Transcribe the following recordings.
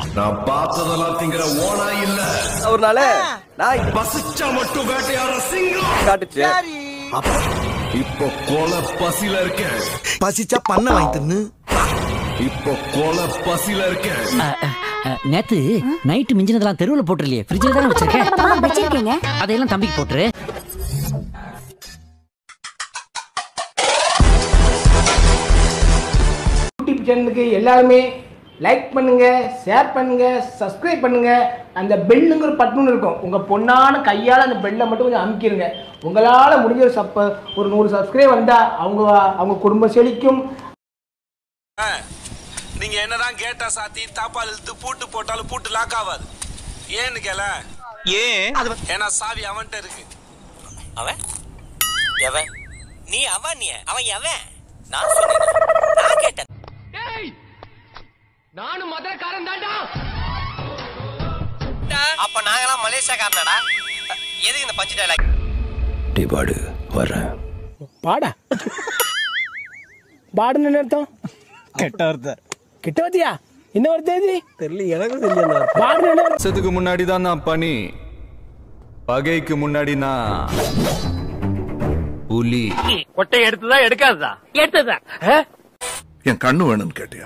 நான் பார்த்ததெல்லாம் திங்கிற ஓனா இல்ல ஒரு நாள் நான் பசிச்சா மட்டும் வேட்டையாடுற சிங்கம் காட்டுச்சு அப்ப இப்போ கொலை பசில இருக்கேன் பசிச்சா பண்ண வாங்கி தின்னு இப்போ கொலை பசில இருக்கேன் நேத்து நைட்டு மிஞ்சினதெல்லாம் தெருவுல போட்டுருலையே ஃப்ரிட்ஜில் தானே வச்சிருக்கேன் வச்சிருக்கீங்க அதையெல்லாம் தம்பிக்கு போட்டுரு யூடியூப் சேனலுக்கு எல்லாருமே லைக் பண்ணுங்க ஷேர் பண்ணுங்க சப்ஸ்கிரைப் பண்ணுங்க அந்த பெல்லுங்கிற பட்டன் இருக்கும் உங்க பொண்ணான கையால் அந்த பெல்லை மட்டும் கொஞ்சம் அமுக்கிடுங்க உங்களால் முடிஞ்ச ஒரு சப்ப ஒரு நூறு சப்ஸ்கிரைப் வந்தா அவங்க அவங்க குடும்பம் செழிக்கும் நீங்க என்னதான் கேட்டா சாத்தி தாப்பால் இழுத்து பூட்டு போட்டாலும் பூட்டு லாக் ஆகாது ஏன்னு கேள ஏன் ஏன்னா சாவி அவன்கிட்ட இருக்கு அவன் எவன் நீ அவன் நீ அவன் எவன் நான் சொன்னேன் நான் கேட்டேன் நானும் மதுரக்காரன் தாண்டா அப்ப நாங்கெல்லாம் மலேசியாக்காரனடா எதுக்கு இந்த பஞ்சு டைலாக் டிபாடு வர்றேன் பாடா பாடுன்னு என்ன அர்த்தம் கெட்ட வார்த்தை கிட்ட வத்தியா என்ன வருது இது தெரியல எனக்கு தெரியல பாடுன்னு என்ன அர்த்தம்? வருஷத்துக்கு முன்னாடி தான் நான் பனி பகைக்கு முன்னாடி நான் புலி கொட்டை எடுத்ததா எடுக்காததா எடுத்ததா என் கண்ணு வேணும்னு கேட்டியா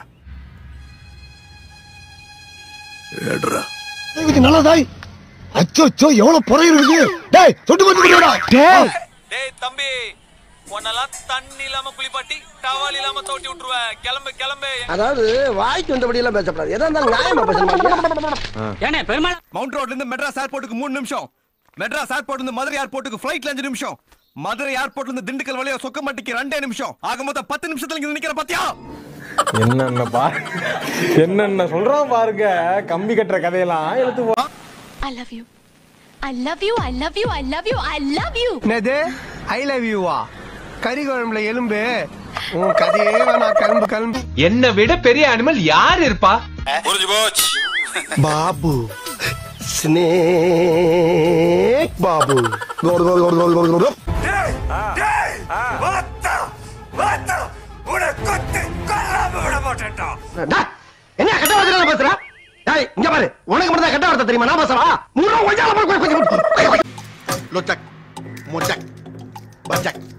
ஏடுறா இதுக்கு நல்லதாய் அச்சோ அச்சோ எவ்வளவு புறை இருக்கு டேய் சொட்டு கொஞ்சம் டேய் டேய் தம்பி உன்னெல்லாம் தண்ணி இல்லாம குளிப்பாட்டி டவால் இல்லாம தோட்டி விட்டுருவேன் கிளம்பு கிளம்பு அதாவது வாய்க்கு வந்தபடி எல்லாம் பேசப்படாது எதா இருந்தாலும் நியாயமா பேசணும் ஏனே பெருமாள் மவுண்ட் ரோட்ல இருந்து மெட்ராஸ் ஏர்போர்ட்டுக்கு மூணு நிமிஷம் மெட்ராஸ் ஏர்போர்ட்ல இருந்து மதுரை ஏர்போர்ட்டுக்கு ஃபிளைட்ல அஞ்சு நிமிஷம் மதுரை ஏர்போர்ட்ல இருந்து திண்டுக்கல் வழியா சொக்கமாட்டிக்கு ரெண்டே நிமிஷம் ஆக மொத்தம் பத்து நிமிஷத்துல இங்க நிக்கிற பாத்தியா என்னென்ன பா என்னென்ன சொல்றான் பாருங்க கம்பி கட்டுற கதையெல்லாம் எடுத்து I love you I love you I love you I love you I love you என்னது ஐ லவ் யூவா கறி குழம்புல எலும்பு உன் கதையே வேணா கரும்பு கரும்பு என்ன விட பெரிய அனிமல் யார் இருப்பா புரிஞ்சு போச்சு பாபு ஸ்னேக் பாபு கோடு கோடு கோடு கோடு கோடு கோடு என்ன கட்ட வார்த்தை பேசுற டேய் இங்க பாரு உனக்கு மட்டும் தான் கட்ட வார்த்தை தெரியுமா நான் பேசுறா மூணு ஒய்யால போய் லொச்சக் மொச்சக் பச்சக்